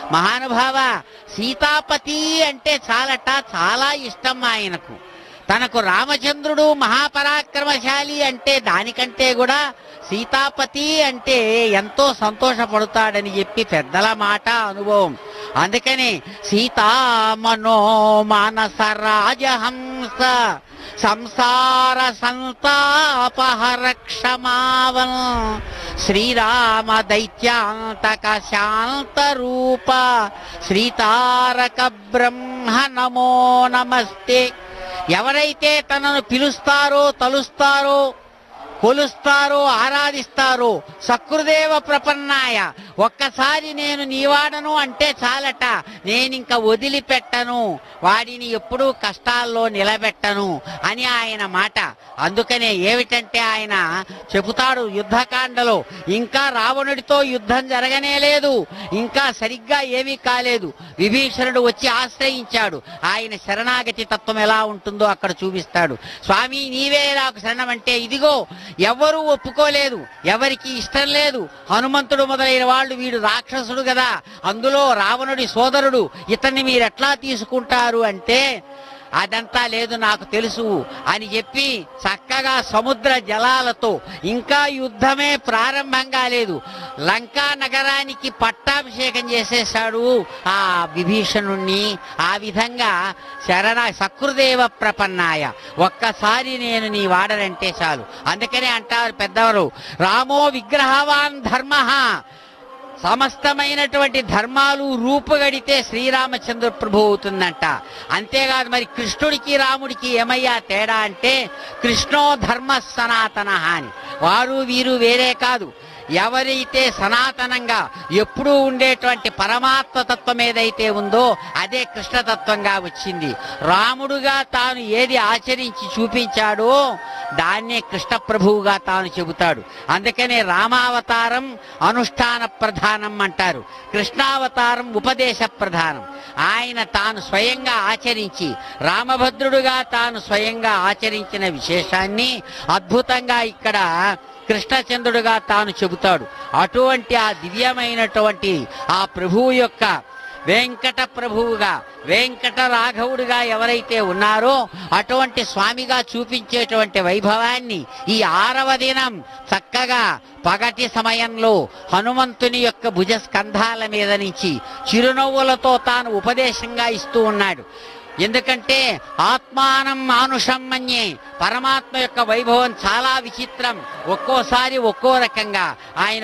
మహానుభావ సీతాపతి అంటే చాలట చాలా ఇష్టం ఆయనకు తనకు రామచంద్రుడు మహాపరాక్రమశాలి అంటే దానికంటే కూడా సీతాపతి అంటే ఎంతో సంతోషపడతాడని చెప్పి పెద్దల మాట అనుభవం అందుకని సీతామనో మానస రాజహంస సంసార సంతాపహర క్షమావన్ శ్రీరామ దైత్యాంతక శాంత రూప శ్రీతారక బ్రహ్మ నమో నమస్తే ఎవరైతే తనను పిలుస్తారో తలుస్తారో కొలుస్తారో ఆరాధిస్తారో సకృదేవ ప్రపన్నాయ ఒక్కసారి నేను నీవాడను అంటే చాలట నేనింక వదిలిపెట్టను వాడిని ఎప్పుడూ కష్టాల్లో నిలబెట్టను అని ఆయన మాట అందుకనే ఏమిటంటే ఆయన చెబుతాడు యుద్ధకాండలో ఇంకా రావణుడితో యుద్ధం జరగనే లేదు ఇంకా సరిగ్గా ఏమీ కాలేదు విభీషణుడు వచ్చి ఆశ్రయించాడు ఆయన శరణాగతి తత్వం ఎలా ఉంటుందో అక్కడ చూపిస్తాడు స్వామి నీవే నాకు శరణం అంటే ఇదిగో ఎవ్వరూ ఒప్పుకోలేదు ఎవరికి ఇష్టం లేదు హనుమంతుడు మొదలైన వాళ్ళు వీడు రాక్షసుడు కదా అందులో రావణుడి సోదరుడు ఇతన్ని మీరు ఎట్లా తీసుకుంటారు అంటే అదంతా లేదు నాకు తెలుసు అని చెప్పి చక్కగా సముద్ర జలాలతో ఇంకా యుద్ధమే ప్రారంభం కాలేదు లంకా నగరానికి పట్టాభిషేకం చేసేశాడు ఆ విభీషణుణ్ణి ఆ విధంగా శరణ సకృదేవ ప్రపన్నాయ ఒక్కసారి నేను నీ వాడనంటే చాలు అందుకనే అంటారు పెద్దవారు రామో విగ్రహవాన్ ధర్మ సమస్తమైనటువంటి ధర్మాలు రూపుగడితే శ్రీరామచంద్ర ప్రభు అవుతుందంట అంతేకాదు మరి కృష్ణుడికి రాముడికి ఏమయ్యా తేడా అంటే కృష్ణో ధర్మ సనాతన అని వారు వీరు వేరే కాదు ఎవరైతే సనాతనంగా ఎప్పుడూ ఉండేటువంటి పరమాత్మ తత్వం ఏదైతే ఉందో అదే కృష్ణతత్వంగా వచ్చింది రాముడుగా తాను ఏది ఆచరించి చూపించాడో దాన్నే కృష్ణ ప్రభువుగా తాను చెబుతాడు అందుకనే రామావతారం అనుష్ఠాన ప్రధానం అంటారు కృష్ణావతారం ఉపదేశ ప్రధానం ఆయన తాను స్వయంగా ఆచరించి రామభద్రుడుగా తాను స్వయంగా ఆచరించిన విశేషాన్ని అద్భుతంగా ఇక్కడ కృష్ణచంద్రుడుగా తాను చెబుతాడు అటువంటి ఆ దివ్యమైనటువంటి ఆ ప్రభువు యొక్క వెంకట ప్రభువుగా వెంకట రాఘవుడిగా ఎవరైతే ఉన్నారో అటువంటి స్వామిగా చూపించేటువంటి వైభవాన్ని ఈ ఆరవ దినం చక్కగా పగటి సమయంలో హనుమంతుని యొక్క భుజ స్కంధాల మీద నుంచి చిరునవ్వులతో తాను ఉపదేశంగా ఇస్తూ ఉన్నాడు ఎందుకంటే ఆత్మానం మానుషం మన్యే పరమాత్మ యొక్క వైభవం చాలా విచిత్రం ఒక్కోసారి ఒక్కో రకంగా ఆయన